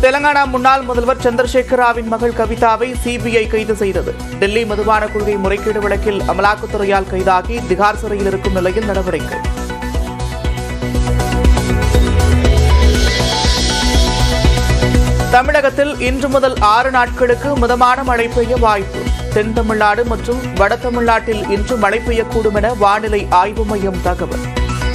தெலங்கானா முன்னாள் முதல்வர் சந்திரசேகராவின் மகள் கவிதாவை சிபிஐ கைது செய்தது டெல்லி மதுபான கொள்கை முறைகேடு வழக்கில் அமலாக்கத்துறையால் கைதாகி திகார் சிறையில் இருக்கும் நிலையில் நடவடிக்கை தமிழகத்தில் இன்று முதல் ஆறு நாட்களுக்கு மிதமான மழை பெய்ய வாய்ப்பு தென் தமிழ்நாடு மற்றும் வட தமிழ்நாட்டில் இன்று மழை பெய்யக்கூடும் என வானிலை ஆய்வு மையம் தகவல்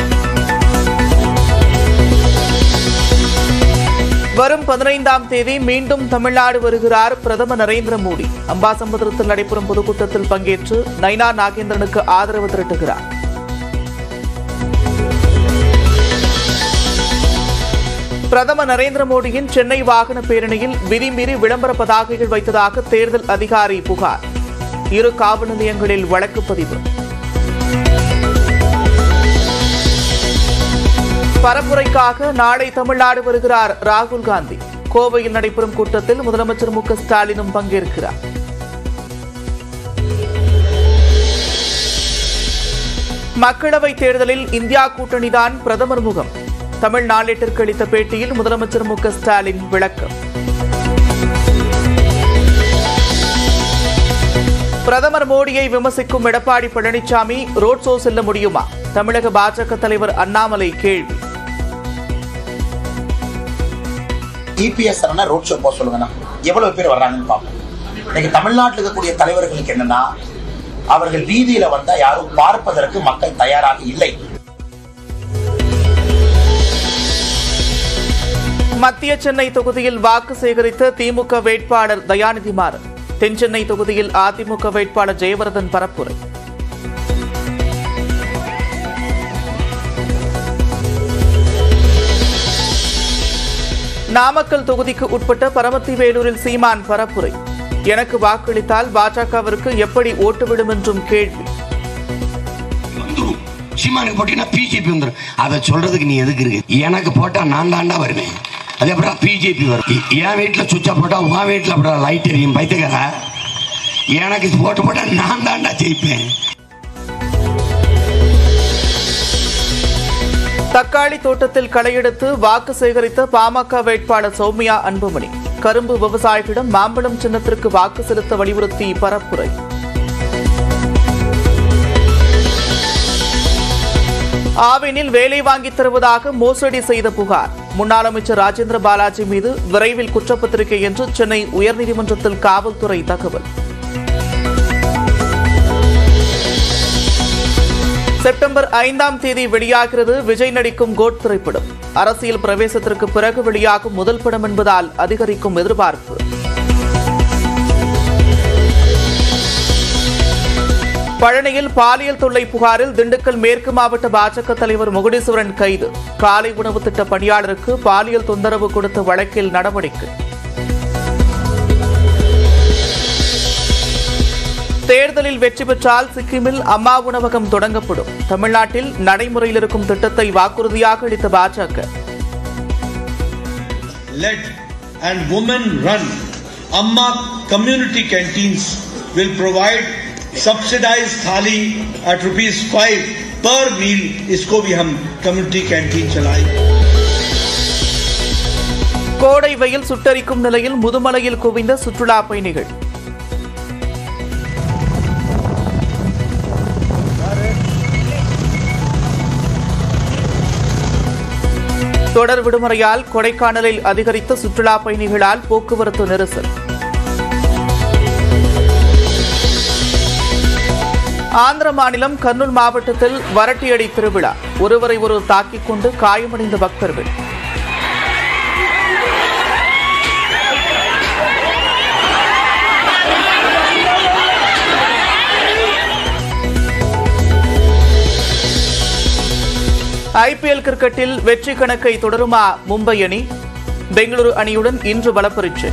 வரும் பதினைந்தாம் தேதி மீண்டும் தமிழ்நாடு வருகிறார் பிரதமர் நரேந்திர மோடி அம்பாசமுத்திரத்தில் நடைபெறும் பொதுக்கூட்டத்தில் பங்கேற்று நைனா நாகேந்திரனுக்கு ஆதரவு திரட்டுகிறார் பிரதமர் நரேந்திர மோடியின் சென்னை வாகன பேரணியில் விதிமீறி விளம்பர பதாகைகள் வைத்ததாக தேர்தல் அதிகாரி புகார் இரு காவல் நிலையங்களில் வழக்கு பதிவு பரப்புரைக்காக நாளை தமிழ்நாடு வருகிறார் ராகுல் காந்தி கோவையில் நடைபெறும் கூட்டத்தில் முதலமைச்சர் மு க ஸ்டாலினும் பங்கேற்கிறார் மக்களவைத் தேர்தலில் இந்தியா கூட்டணிதான் பிரதமர் முகம் தமிழ் நாளேட்டிற்கு அளித்த பேட்டியில் முதலமைச்சர் மு க ஸ்டாலின் விளக்கம் பிரதமர் மோடியை விமர்சிக்கும் எடப்பாடி பழனிசாமி ரோட் ஷோ செல்ல முடியுமா தமிழக பாஜக தலைவர் அண்ணாமலை கேள்வி இபிஎஸ் ரோட் ஷோ போக சொல்லுங்கண்ணா எவ்வளவு பேர் வர்றாங்கன்னு பார்ப்போம் இன்னைக்கு தமிழ்நாட்டில் இருக்கக்கூடிய தலைவர்களுக்கு என்னன்னா அவர்கள் வீதியில வந்தா யாரும் பார்ப்பதற்கு மக்கள் தயாராக இல்லை மத்திய சென்னை தொகுதியில் வாக்கு சேகரித்த திமுக வேட்பாளர் தயாநிதி மாறன் தென்சென்னை தொகுதியில் அதிமுக வேட்பாளர் ஜெயவர்தன் பரப்புரை நாமக்கல் தொகுதிக்கு உட்பட்ட பரமத்தி வேலூரில் சீமான் பரப்புரை எனக்கு வாக்களித்தால் பாஜகவிற்கு எப்படி ஓட்டு விடும் என்றும் கேள்வி வந்துரும் சீமானுக்கு போட்டீங்கன்னா பிஜேபி வந்துடும் அதை சொல்றதுக்கு நீ எதுக்கு இருக்கு எனக்கு போட்டா நான் தாண்டா வருவேன் அதே அப்புறம் பிஜேபி வரும் எ- என் வீட்டில் சுவிட்சா போட்டா உன் வீட்டில் அப்புறம் லைட் எரியும் பைத்துக்கற எனக்கு போட்டு போட்டா நான் தாண்டா ஜெயிப்பேன் தக்காளி தோட்டத்தில் களையெடுத்து வாக்கு சேகரித்த பாமக வேட்பாளர் சௌமியா அன்புமணி கரும்பு விவசாயிகளிடம் மாம்பழம் சின்னத்திற்கு வாக்கு செலுத்த வலியுறுத்தி பரப்புரை ஆவினில் வேலை வாங்கித் தருவதாக மோசடி செய்த புகார் முன்னாள் அமைச்சர் ராஜேந்திர பாலாஜி மீது விரைவில் குற்றப்பத்திரிகை என்று சென்னை உயர்நீதிமன்றத்தில் காவல்துறை தகவல் செப்டம்பர் ஐந்தாம் தேதி வெளியாகிறது விஜய் நடிக்கும் கோட் திரைப்படம் அரசியல் பிரவேசத்திற்கு பிறகு வெளியாகும் முதல் படம் என்பதால் அதிகரிக்கும் எதிர்பார்ப்பு பழனியில் பாலியல் தொல்லை புகாரில் திண்டுக்கல் மேற்கு மாவட்ட பாஜக தலைவர் முகுடீஸ்வரன் கைது காலை உணவு திட்ட பணியாளருக்கு பாலியல் தொந்தரவு கொடுத்த வழக்கில் நடவடிக்கை தேர்தலில் வெற்றி பெற்றால் சிக்கிமில் அம்மா உணவகம் தொடங்கப்படும் தமிழ்நாட்டில் நடைமுறையில் இருக்கும் திட்டத்தை வாக்குறுதியாக அளித்த பாஜக led and women run Amma community canteens will provide subsidized thali at rupees 5 per meal इसको भी हम community canteen चलाएंगे கோடை வெயில் சுட்டரிக்கும் நிலையில் முதுமலையில் குவிந்த சுற்றுலா பயணிகள் தொடர் விடுமுறையால் கொடைக்கானலில் அதிகரித்த சுற்றுலா பயணிகளால் போக்குவரத்து நெரிசல் ஆந்திர மாநிலம் கர்னூல் மாவட்டத்தில் வரட்டியடி திருவிழா ஒருவரை ஒருவர் தாக்கிக் கொண்டு காயமடைந்த பக்தர்கள் ஐபிஎல் கிரிக்கெட்டில் வெற்றி கணக்கை தொடருமா மும்பை அணி பெங்களூரு அணியுடன் இன்று பலப்பரீட்சை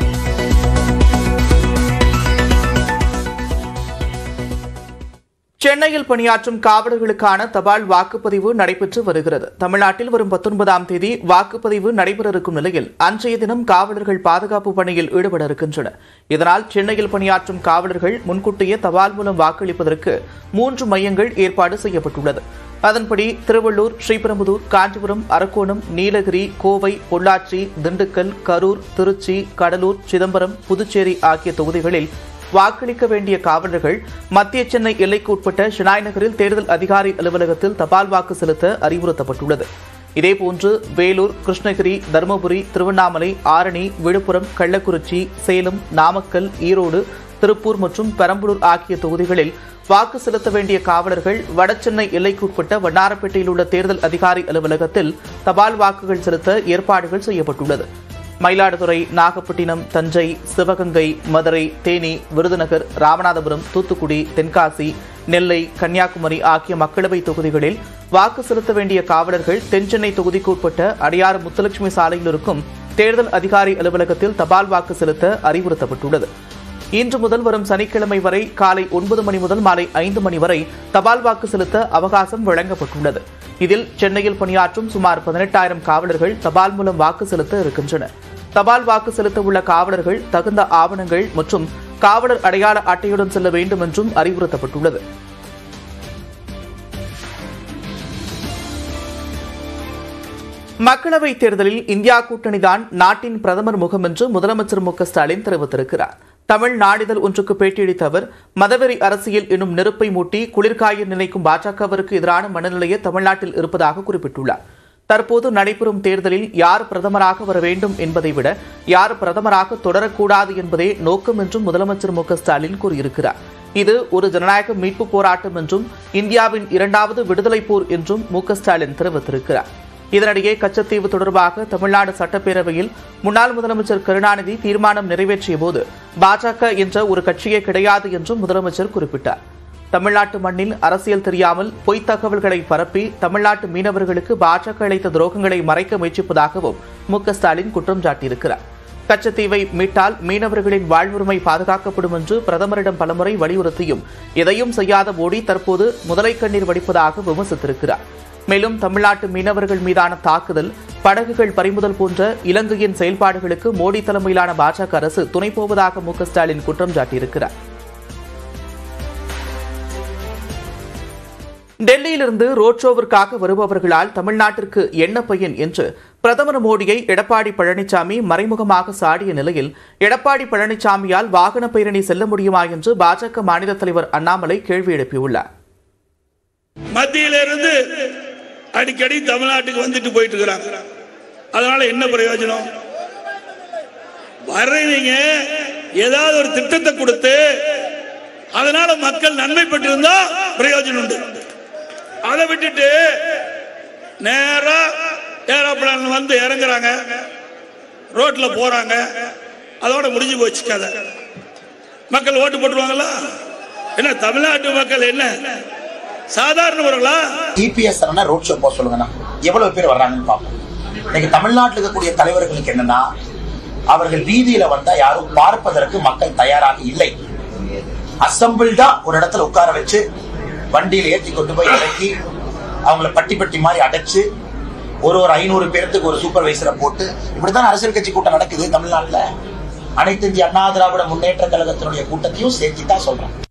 சென்னையில் பணியாற்றும் காவலர்களுக்கான தபால் வாக்குப்பதிவு நடைபெற்று வருகிறது தமிழ்நாட்டில் வரும் பத்தொன்பதாம் தேதி வாக்குப்பதிவு நடைபெற இருக்கும் நிலையில் அன்றைய தினம் காவலர்கள் பாதுகாப்பு பணியில் ஈடுபட இருக்கின்றனர் இதனால் சென்னையில் பணியாற்றும் காவலர்கள் முன்கூட்டியே தபால் மூலம் வாக்களிப்பதற்கு மூன்று மையங்கள் ஏற்பாடு செய்யப்பட்டுள்ளது அதன்படி திருவள்ளூர் ஸ்ரீபெரும்புதூர் காஞ்சிபுரம் அரக்கோணம் நீலகிரி கோவை பொள்ளாச்சி திண்டுக்கல் கரூர் திருச்சி கடலூர் சிதம்பரம் புதுச்சேரி ஆகிய தொகுதிகளில் வாக்களிக்க வேண்டிய காவலர்கள் மத்திய சென்னை எல்லைக்கு உட்பட்ட ஷினாய் நகரில் தேர்தல் அதிகாரி அலுவலகத்தில் தபால் வாக்கு செலுத்த அறிவுறுத்தப்பட்டுள்ளது இதேபோன்று வேலூர் கிருஷ்ணகிரி தருமபுரி திருவண்ணாமலை ஆரணி விழுப்புரம் கள்ளக்குறிச்சி சேலம் நாமக்கல் ஈரோடு திருப்பூர் மற்றும் பெரம்பலூர் ஆகிய தொகுதிகளில் வாக்கு செலுத்த வேண்டிய காவலர்கள் வடசென்னை எல்லைக்குட்பட்ட வண்ணாரப்பேட்டையில் உள்ள தேர்தல் அதிகாரி அலுவலகத்தில் தபால் வாக்குகள் செலுத்த ஏற்பாடுகள் செய்யப்பட்டுள்ளது மயிலாடுதுறை நாகப்பட்டினம் தஞ்சை சிவகங்கை மதுரை தேனி விருதுநகர் ராமநாதபுரம் தூத்துக்குடி தென்காசி நெல்லை கன்னியாகுமரி ஆகிய மக்களவைத் தொகுதிகளில் வாக்கு செலுத்த வேண்டிய காவலர்கள் தென்சென்னை தொகுதிக்கு உட்பட்ட அடையாறு முத்துலட்சுமி சாலையில் இருக்கும் தேர்தல் அதிகாரி அலுவலகத்தில் தபால் வாக்கு செலுத்த அறிவுறுத்தப்பட்டுள்ளது இன்று முதல் வரும் சனிக்கிழமை வரை காலை ஒன்பது மணி முதல் மாலை ஐந்து மணி வரை தபால் வாக்கு செலுத்த அவகாசம் வழங்கப்பட்டுள்ளது இதில் சென்னையில் பணியாற்றும் சுமார் பதினெட்டாயிரம் காவலர்கள் தபால் மூலம் வாக்கு செலுத்த இருக்கின்றனர் தபால் வாக்கு செலுத்த உள்ள காவலர்கள் தகுந்த ஆவணங்கள் மற்றும் காவலர் அடையாள அட்டையுடன் செல்ல வேண்டும் என்றும் அறிவுறுத்தப்பட்டுள்ளது மக்களவைத் தேர்தலில் இந்தியா கூட்டணிதான் நாட்டின் பிரதமர் முகம் என்று முதலமைச்சர் மு க ஸ்டாலின் தெரிவித்திருக்கிறார் தமிழ் நாளிதழ் ஒன்றுக்கு பேட்டியளித்த அவர் மதவெறி அரசியல் என்னும் நெருப்பை மூட்டி குளிர்காய நினைக்கும் பாஜகவிற்கு எதிரான மனநிலையே தமிழ்நாட்டில் இருப்பதாக குறிப்பிட்டுள்ளார் தற்போது நடைபெறும் தேர்தலில் யார் பிரதமராக வர வேண்டும் என்பதை விட யார் பிரதமராக தொடரக்கூடாது என்பதே நோக்கம் என்றும் முதலமைச்சர் மு க ஸ்டாலின் கூறியிருக்கிறார் இது ஒரு ஜனநாயக மீட்பு போராட்டம் என்றும் இந்தியாவின் இரண்டாவது விடுதலை போர் என்றும் மு க ஸ்டாலின் தெரிவித்திருக்கிறார் இதனிடையே கச்சத்தீவு தொடர்பாக தமிழ்நாடு சட்டப்பேரவையில் முன்னாள் முதலமைச்சர் கருணாநிதி தீர்மானம் நிறைவேற்றிய போது பாஜக என்ற ஒரு கட்சியே கிடையாது என்றும் முதலமைச்சர் குறிப்பிட்டார் தமிழ்நாட்டு மண்ணில் அரசியல் தெரியாமல் பொய்த் தகவல்களை பரப்பி தமிழ்நாட்டு மீனவர்களுக்கு பாஜக அளித்த துரோகங்களை மறைக்க முயற்சிப்பதாகவும் மு க ஸ்டாலின் குற்றம் சாட்டியிருக்கிறார் கச்சத்தீவை மீட்டால் மீனவர்களின் வாழ்வுரிமை பாதுகாக்கப்படும் என்று பிரதமரிடம் பலமுறை வலியுறுத்தியும் எதையும் செய்யாத மோடி தற்போது முதலை கண்ணீர் வடிப்பதாக விமர்சித்திருக்கிறார் மேலும் தமிழ்நாட்டு மீனவர்கள் மீதான தாக்குதல் படகுகள் பறிமுதல் போன்ற இலங்கையின் செயல்பாடுகளுக்கு மோடி தலைமையிலான பாஜக அரசு துணை போவதாக மு க ஸ்டாலின் குற்றம் சாட்டியிருக்கிறார் டெல்லியிலிருந்து ரோட் ஷோவிற்காக வருபவர்களால் தமிழ்நாட்டிற்கு என்ன பயன் என்று பிரதமர் மோடியை எடப்பாடி பழனிசாமி மறைமுகமாக சாடிய நிலையில் எடப்பாடி பழனிசாமியால் வாகன பேரணி செல்ல முடியுமா என்று பாஜக மாநில தலைவர் அண்ணாமலை கேள்வி எழுப்பியுள்ளார் மத்தியிலிருந்து அடிக்கடி தமிழ்நாட்டுக்கு வந்துட்டு போயிட்டு இருக்கிறாங்க அதனால என்ன பிரயோஜனம் வர்றீங்க ஏதாவது ஒரு திட்டத்தை கொடுத்து அதனால மக்கள் நன்மை பெற்றிருந்தா பிரயோஜனம் உண்டு அதை விட்டுட்டு நேரா ஏரோப்ளான் வந்து இறங்குறாங்க ரோட்ல போறாங்க அதோட முடிஞ்சு போச்சு கதை மக்கள் ஓட்டு போட்டுருவாங்களா என்ன தமிழ்நாட்டு மக்கள் என்ன சாதாரணவர்களா இபிஎஸ் ரோட் ஷோ போக சொல்லுங்கண்ணா எவ்வளவு பேர் வர்றாங்கன்னு பார்ப்போம் இன்னைக்கு தமிழ்நாட்டில் இருக்கக்கூடிய தலைவர்களுக்கு என்னன்னா அவர்கள் வீதியில வந்தா யாரும் பார்ப்பதற்கு மக்கள் தயாராக இல்லை அசம்பிள்டா ஒரு இடத்துல உட்கார வச்சு வண்டியில ஏற்றி கொண்டு போய் இறக்கி அவங்கள பட்டி பட்டி மாதிரி அடைச்சு ஒரு ஒரு ஐநூறு பேர்த்துக்கு ஒரு சூப்பர்வைசரை போட்டு இப்படித்தான் அரசியல் கட்சி கூட்டம் நடக்குது தமிழ்நாட்டுல அனைத்து இந்திய அண்ணா திராவிட முன்னேற்ற கழகத்தினுடைய கூட்டத்தையும் சேர்த்து தான் சொல்றேன்